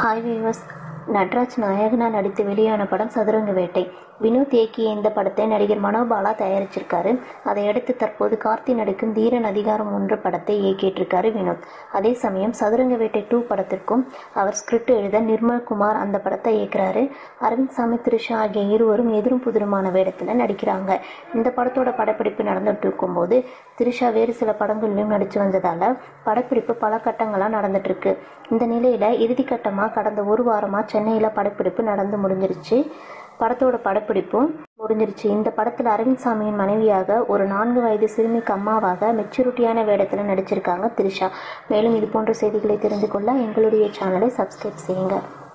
hi viewers Natraj நாயகனா நடித்து வெளியான படம் சதுரங்க வேட்டை வினோத் இயக்கிய இந்த படத்தை நடிகர் மனோபாலா தயாரிச்சிருக்காரு அதையடுத்து தற்போது கார்த்தி நடிக்கும் தீரன் அதிகாரம் ஒன்று படத்தை இயக்கிட்டிருக்காரு வினோத் அதே சமயம் சதுரங்க வேட்டை டூ படத்திற்கும் அவர் ஸ்கிரிப்ட் எழுத நிர்மல் குமார் அந்த படத்தை இயக்குறாரு அரவிந்த் சாமி த்ரிஷா ஆகிய இருவரும் எதிரும் புதிருமான வேடத்தில் நடிக்கிறாங்க இந்த படத்தோட படப்பிடிப்பு நடந்துட்டு இருக்கும்போது த்ரிஷா வேறு சில படங்களிலும் நடித்து வந்ததால படப்பிடிப்பு பல கட்டங்களாக நடந்துட்டு இருக்கு இந்த நிலையில இறுதிக்கட்டமாக கடந்த ஒரு வாரமாக சென்னையில் படப்பிடிப்பு நடந்து முடிஞ்சிருச்சு படத்தோட படப்பிடிப்பும் முடிஞ்சிருச்சு இந்த படத்தில் அரவிந்த் சாமியின் மனைவியாக ஒரு நான்கு வயது சிறுமிக்கு அம்மாவாக மெச்சூரிட்டியான வேடத்தில் நடிச்சிருக்காங்க த்ரிஷா மேலும் இது போன்ற செய்திகளை தெரிந்து கொள்ள எங்களுடைய சேனலை சப்ஸ்கிரைப் செய்யுங்க